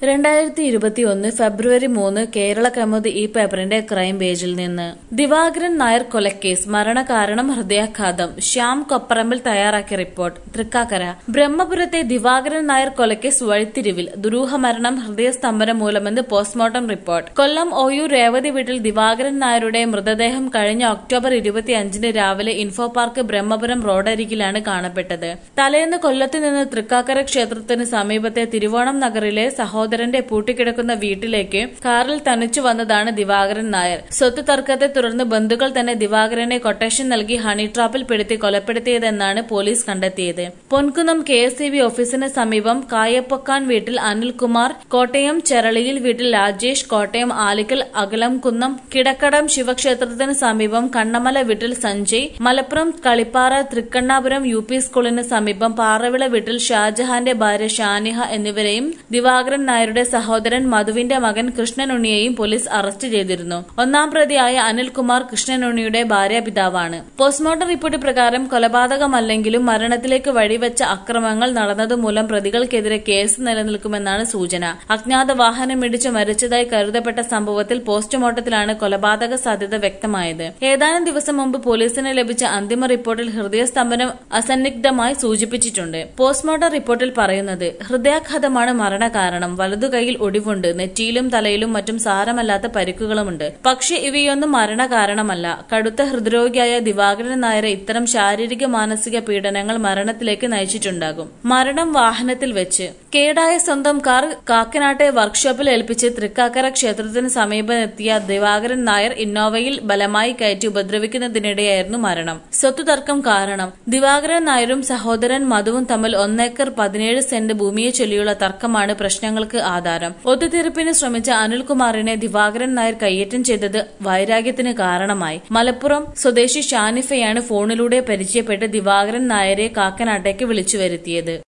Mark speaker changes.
Speaker 1: രണ്ടായിരത്തി ഇരുപത്തിയൊന്ന് ഫെബ്രുവരി മൂന്ന് കേരള കൗമുദി ഈ പേപ്പറിന്റെ ക്രൈം പേജിൽ നിന്ന് ദിവാകരൻ നായർ കൊലക്കേസ് മരണകാരണം ഹൃദയാഘാതം ശ്യാം കൊപ്പറമ്പിൽ തയ്യാറാക്കിയ റിപ്പോർട്ട് തൃക്കാക്കര ബ്രഹ്മപുരത്തെ ദിവാകരൻ നായർ കൊലക്കേസ് വഴിത്തിരിവിൽ ദുരൂഹ മരണം ഹൃദയസ്തംഭനം മൂലമെന്ന് പോസ്റ്റ്മോർട്ടം റിപ്പോർട്ട് കൊല്ലം ഒയൂർ രേവതി വീട്ടിൽ ദിവാകരൻ നായരുടെ മൃതദേഹം കഴിഞ്ഞ ഒക്ടോബർ ഇരുപത്തിയഞ്ചിന് രാവിലെ ഇൻഫോ പാർക്ക് ബ്രഹ്മപുരം റോഡരികിലാണ് കാണപ്പെട്ടത് തലേന്ന് കൊല്ലത്ത് നിന്ന് തൃക്കാക്കര ക്ഷേത്രത്തിന് സമീപത്തെ തിരുവോണം നഗറിലെ സഹോദരന്റെ പൂട്ടിക്കിടക്കുന്ന വീട്ടിലേക്ക് കാറിൽ തനിച്ചു വന്നതാണ് ദിവാകരൻ നായർ സ്വത്ത് തർക്കത്തെ തുടർന്ന് ബന്ധുക്കൾ തന്നെ ദിവാകരനെ കൊട്ടേഷൻ നൽകി ഹണി ട്രാപ്പിൽ പെടുത്തി കൊലപ്പെടുത്തിയതെന്നാണ് പോലീസ് കണ്ടെത്തിയത് പൊൻകുന്നം കെ എസ് ഓഫീസിന് സമീപം കായപ്പൊക്കാൻ വീട്ടിൽ അനിൽകുമാർ കോട്ടയം ചെറളിയിൽ വീട്ടിൽ രാജേഷ് കോട്ടയം ആലിക്കൽ അകലംകുന്നം കിടക്കടം ശിവക്ഷേത്രത്തിന് സമീപം കണ്ണമല വീട്ടിൽ സഞ്ജയ് മലപ്പുറം കളിപ്പാറ തൃക്കണ്ണാപുരം യു പി സ്കൂളിന് സമീപം പാറവിള വീട്ടിൽ ഷാജഹാന്റെ ഭാര്യ ഷാനിഹ എന്നിവരെയും ദിവാകരൻ നായരുടെ സഹോദരൻ മധുവിന്റെ മകൻ കൃഷ്ണനുണ്ണിയെയും പോലീസ് അറസ്റ്റ് ചെയ്തിരുന്നു ഒന്നാം പ്രതിയായ അനിൽകുമാർ കൃഷ്ണനുണ്ണിയുടെ ഭാര്യാപിതാവാണ് പോസ്റ്റ്മോർട്ടം റിപ്പോർട്ട് പ്രകാരം കൊലപാതകമല്ലെങ്കിലും മരണത്തിലേക്ക് വഴിവെച്ച അക്രമങ്ങൾ നടന്നതുമൂലം പ്രതികൾക്കെതിരെ കേസ് നിലനിൽക്കുമെന്നാണ് സൂചന അജ്ഞാത വാഹനം ഇടിച്ച് മരിച്ചതായി കരുതപ്പെട്ട സംഭവത്തിൽ പോസ്റ്റ്മോർട്ടത്തിലാണ് കൊലപാതക സാധ്യത വ്യക്തമായത് ഏതാനും ദിവസം മുമ്പ് പോലീസിന് ലഭിച്ച അന്തിമ റിപ്പോർട്ടിൽ ഹൃദയസ്തംഭനം അസന്നിഗ്ധമായി സൂചിപ്പിച്ചിട്ടുണ്ട് പോസ്റ്റ്മോർട്ടം റിപ്പോർട്ടിൽ പറയുന്നത് ഹൃദയാഘാതമാണ് മരണകാരണം വലതുകൈയിൽ ഒടിവുണ്ട് നെറ്റിയിലും തലയിലും മറ്റും സാരമല്ലാത്ത പരിക്കുകളുമുണ്ട് പക്ഷേ ഇവയൊന്നും മരണകാരണമല്ല കടുത്ത ഹൃദ്രോഗിയായ ദിവാകരൻ നായരെ ഇത്തരം ശാരീരിക മാനസിക പീഡനങ്ങൾ മരണത്തിലേക്ക് നയിച്ചിട്ടുണ്ടാകും മരണം വാഹനത്തിൽ വെച്ച് കേടായ സ്വന്തം കാർ കാക്കനാട്ടെ വർക്ക്ഷോപ്പിൽ ഏൽപ്പിച്ച് തൃക്കാക്കര ക്ഷേത്രത്തിന് സമീപമെത്തിയ ദിവാകരൻ നായർ ഇന്നോവയിൽ ബലമായി കയറ്റി ഉപദ്രവിക്കുന്നതിനിടെയായിരുന്നു മരണം സ്വത്തു തർക്കം കാരണം ദിവാകരൻ നായരും സഹോദരൻ മധുവും തമ്മിൽ ഒന്നേക്കർ പതിനേഴ് സെന്റ് ഭൂമിയെ ചൊല്ലിയുള്ള തർക്കമാണ് പ്രശ്നങ്ങൾക്ക് ആധാരം ഒത്തുതീർപ്പിന് ശ്രമിച്ച അനിൽകുമാറിനെ ദിവാകരൻ നായർ കയ്യേറ്റം ചെയ്തത് വൈരാഗ്യത്തിന് കാരണമായി മലപ്പുറം സ്വദേശി ഷാനിഫയാണ് ഫോണിലൂടെ പരിചയപ്പെട്ട് ദിവാകരൻ നായരെ കാക്കനാട്ടേക്ക് വിളിച്ചു വരുത്തിയത്